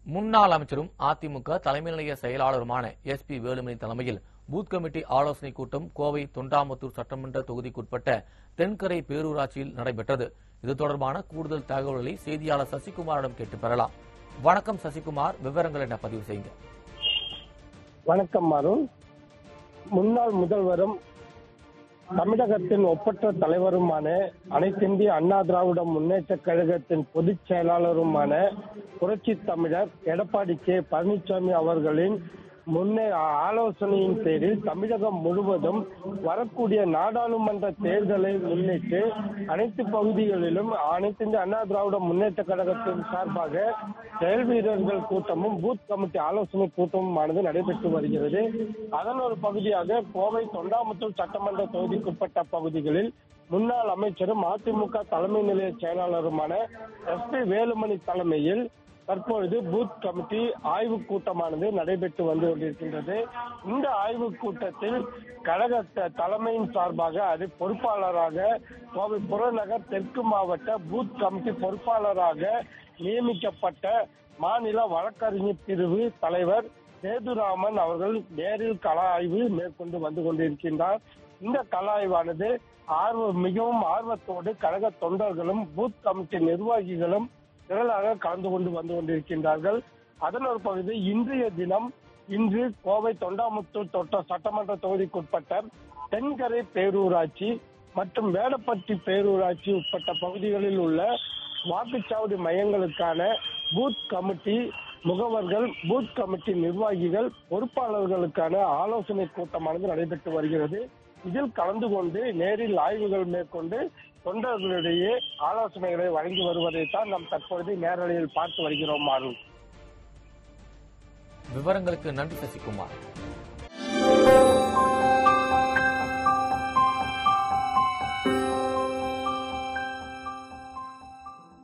முன்னாள் அமைச்சரும் அதிமுக தலைமை நிலைய செயலாளருமான எஸ் பி வேலுமணி தலைமையில் பூத் கமிட்டி ஆலோசனைக் கூட்டம் கோவை தொண்டாமுத்தூர் சட்டமன்ற தொகுதிக்குட்பட்ட தென்கரை பேரூராட்சியில் நடைபெற்றது இது தொடர்பான கூடுதல் தகவல்களை செய்தியாளர் சசிகுமாரிடம் கேட்டு பெறலாம் வணக்கம் சசிகுமார் விவரங்கள் என்ன பதிவு செய்யுங்க வணக்கம் அருண் முன்னாள் முதல்வரும் தமிழகத்தின் ஒப்பற்ற தலைவருமான அனைத்திந்திய அண்ணா திராவிட முன்னேற்ற கழகத்தின் பொதுச் செயலாளருமான புரட்சி தமிழர் எடப்பாடி கே பழனிசாமி அவர்களின் முன்னே ஆலோசனையின் பேரில் தமிழகம் முழுவதும் வரக்கூடிய நாடாளுமன்ற தேர்தலை முன்னிட்டு அனைத்து பகுதிகளிலும் அனைத்து இந்திய அண்ணா திராவிட முன்னேற்ற கழகத்தின் சார்பாக செயல் வீரர்கள் கூட்டமும் பூத் கமிட்டி ஆலோசனை கூட்டமுமானது நடைபெற்று வருகிறது அதன் ஒரு பகுதியாக கோவை தொண்டாமுத்தூர் சட்டமன்ற தொகுதிக்குட்பட்ட பகுதிகளில் முன்னாள் அமைச்சரும் அதிமுக தலைமை நிலைய செயலாளருமான எஸ் பி வேலுமணி தலைமையில் தற்பொழுது பூத் கமிட்டி ஆய்வுக் கூட்டமானது நடைபெற்று வந்து கொண்டிருக்கின்றது இந்த ஆய்வுக் கூட்டத்தில் கழக த- தலைமையின் சார்பாக அது பொறுப்பாளராக கோவை புறநகர் தெற்கு மாவட்ட பூத் கமிட்டி பொறுப்பாளராக நியமிக்கப்பட்ட மாநில வழக்கறிஞர் பிரிவு தலைவர் சேதுராமன் அவர்கள் நேரில் கள ஆய்வு மேற்கொண்டு வந்து கொண்டிருக்கின்றார் இந்த கள ஆய்வானது ஆர்வ மிகவும் ஆர்வத்தோடு கழக தொண்டர்களும் பூத் கமிட்டி நிர்வாகிகளும் திரளாக கலந்து கொண்டு வந்து கொண்டிருக்கின்றார்கள் அதன் ஒரு பகுதி இன்றைய தினம் இன்று கோவை தொண்டாமுத்தூர் தொட்ட சட்டமன்ற தொகுதிக்குட்பட்ட தென்கரை பேரூராட்சி மற்றும் வேடப்பட்டி பேரூராட்சி உட்பட்ட பகுதிகளில் உள்ள வாக்குச்சாவடி மையங்களுக்கான பூத் கமிட்டி முகவர்கள் பூத் கமிட்டி நிர்வாகிகள் பொறுப்பாளர்களுக்கான ஆலோசனை கூட்டமானது நடைபெற்று வருகிறது இதில் கலந்து கொண்டு நேரில் ஆய்வுகள் மேற்கொண்டு தொண்டர்களிடையே ஆலோசனைகளை வழங்கி வருவதைத்தான் நாம் தற்பொழுது நேரலையில் பார்த்து வருகிறோம் அருண் விவரங்களுக்கு நன்றி சசிகுமார்